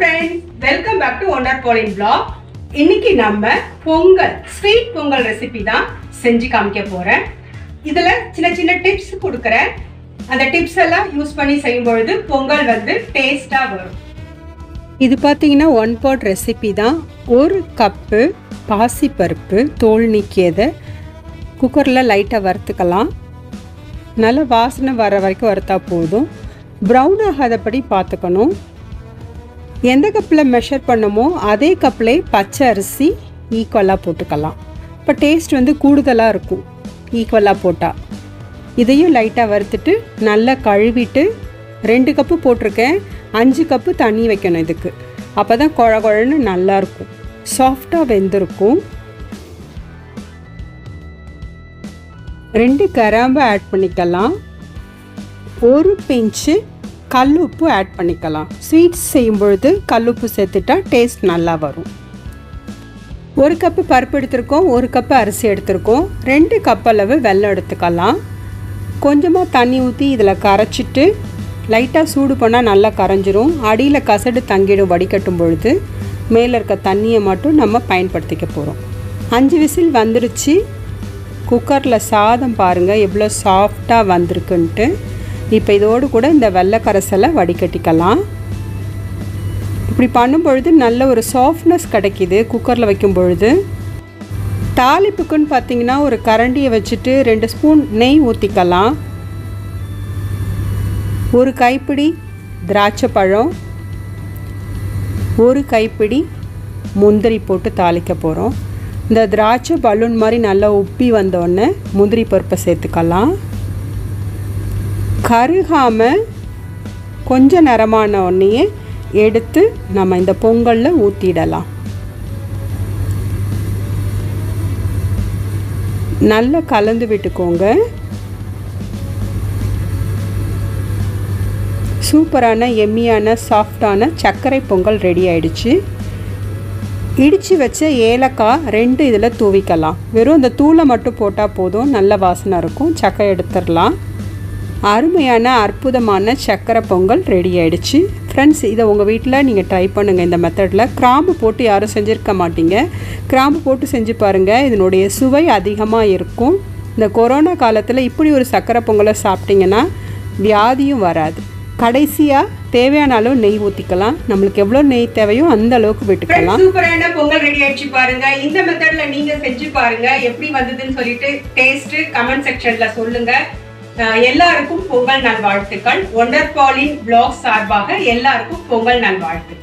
friends welcome back to ஒண்டர் போலின் பிளாக் இன்னைக்கு நம்ம பொங்கல் ஸ்வீட் பொங்கல் ரெசிபி தான் செஞ்சு காமிக்க போறேன் இதுல சின்ன சின்ன டிப்ஸ் கொடுக்குறேன் அந்த டிப்ஸ் எல்லாம் யூஸ் பண்ணி செய்யும் பொழுது பொங்கல் வந்து டேஸ்டா வரும் இது பார்த்தீங்கன்னா ஒன் பாட் ரெசிபி தான் ஒரு கப்பு பாசிப்பருப்பு தோல் நீக்கியதை குக்கரில் லைட்டாக வறுத்துக்கலாம் நல்ல வாசனை வர வரைக்கும் வறுத்தா போதும் ப்ரௌன் ஆகாதபடி பார்த்துக்கணும் எந்த கப்பில் மெஷர் பண்ணமோ அதே கப்பில் பச்சை அரிசி ஈக்குவலாக போட்டுக்கலாம் இப்போ டேஸ்ட் வந்து கூடுதலாக இருக்கும் ஈக்குவலாக போட்டால் இதையும் லைட்டாக வறுத்துட்டு நல்லா கழுவிட்டு ரெண்டு கப்பு போட்டிருக்கேன் அஞ்சு கப்பு தண்ணி வைக்கணும் இதுக்கு அப்போ தான் குழ குழன்னு நல்லாயிருக்கும் சாஃப்டாக வெந்திருக்கும் ரெண்டு கராம்பு ஆட் பண்ணிக்கலாம் ஒரு பிஞ்சு கல் உப்பு ஆட் பண்ணிக்கலாம் ஸ்வீட்ஸ் செய்யும் பொழுது கல் உப்பு சேர்த்துட்டா டேஸ்ட் நல்லா வரும் ஒரு கப்பு பருப்பு எடுத்திருக்கோம் ஒரு கப்பு அரிசி எடுத்திருக்கோம் ரெண்டு கப் அளவு வெல்லம் எடுத்துக்கலாம் கொஞ்சமாக தண்ணி ஊற்றி இதில் கரைச்சிட்டு லைட்டாக சூடு பண்ணால் நல்லா கரைஞ்சிரும் அடியில் கசடு தங்கிடும் வடிகட்டும் பொழுது மேலே இருக்க தண்ணியை மட்டும் நம்ம பயன்படுத்திக்க போகிறோம் அஞ்சு விசில் வந்துருச்சு குக்கரில் சாதம் பாருங்கள் எவ்வளோ சாஃப்டாக வந்திருக்குன்ட்டு இப்போ இதோடு கூட இந்த வெள்ளை கரைசலை வடிகட்டிக்கலாம் இப்படி பண்ணும் பொழுது நல்ல ஒரு சாஃப்ட்னஸ் கிடைக்கிது குக்கரில் வைக்கும் பொழுது தாளிப்புக்குன்னு பார்த்தீங்கன்னா ஒரு கரண்டியை வச்சுட்டு ரெண்டு ஸ்பூன் நெய் ஊற்றிக்கலாம் ஒரு கைப்பிடி திராட்சை பழம் ஒரு கைப்பிடி முந்திரி போட்டு தாளிக்க போகிறோம் இந்த திராட்சை பலூன் மாதிரி நல்லா உப்பி வந்தோடனே முந்திரி பருப்பை சேர்த்துக்கலாம் கருகாமல் கொஞ்சம் நிறமான உடனேயே எடுத்து நம்ம இந்த பொங்கலில் ஊற்றிடலாம் நல்லா கலந்து விட்டுக்கோங்க சூப்பரான எம்மியான சாஃப்டான சர்க்கரை பொங்கல் ரெடி ஆயிடுச்சு இடித்து வச்ச ஏலக்காய் ரெண்டு இதில் தூவிக்கலாம் வெறும் இந்த தூளை மட்டும் போட்டால் போதும் நல்ல வாசனை இருக்கும் சக்கரை எடுத்துடலாம் அருமையான அற்புதமான சக்கரை பொங்கல் ரெடி ஆயிடுச்சு ஃப்ரெண்ட்ஸ் இதை உங்கள் வீட்டில் நீங்கள் ட்ரை பண்ணுங்கள் இந்த மெத்தடில் கிராம்பு போட்டு யாரும் செஞ்சுருக்க மாட்டீங்க கிராம்பு போட்டு செஞ்சு பாருங்கள் இதனுடைய சுவை அதிகமாக இருக்கும் இந்த கொரோனா காலத்தில் இப்படி ஒரு சக்கரை பொங்கலை சாப்பிட்டிங்கன்னா வியாதியும் வராது கடைசியாக தேவையான அளவு நெய் ஊற்றிக்கலாம் நம்மளுக்கு எவ்வளோ நெய் தேவையோ அந்த அளவுக்கு விட்டுக்கலாம் சூப்பரான பொங்கல் ரெடி ஆயிடுச்சு பாருங்க இந்த மெத்தட்ல நீங்க செஞ்சு பாருங்க எப்படி வந்ததுன்னு சொல்லிட்டு டேஸ்ட் கமெண்ட் செக்ஷன்ல சொல்லுங்க அஹ் எல்லாருக்கும் பொங்கல் நல்வாழ்த்துக்கள் ஒண்டர் பாலின் பிளாக் சார்பாக எல்லாருக்கும் பொங்கல் நல்வாழ்த்துக்கள்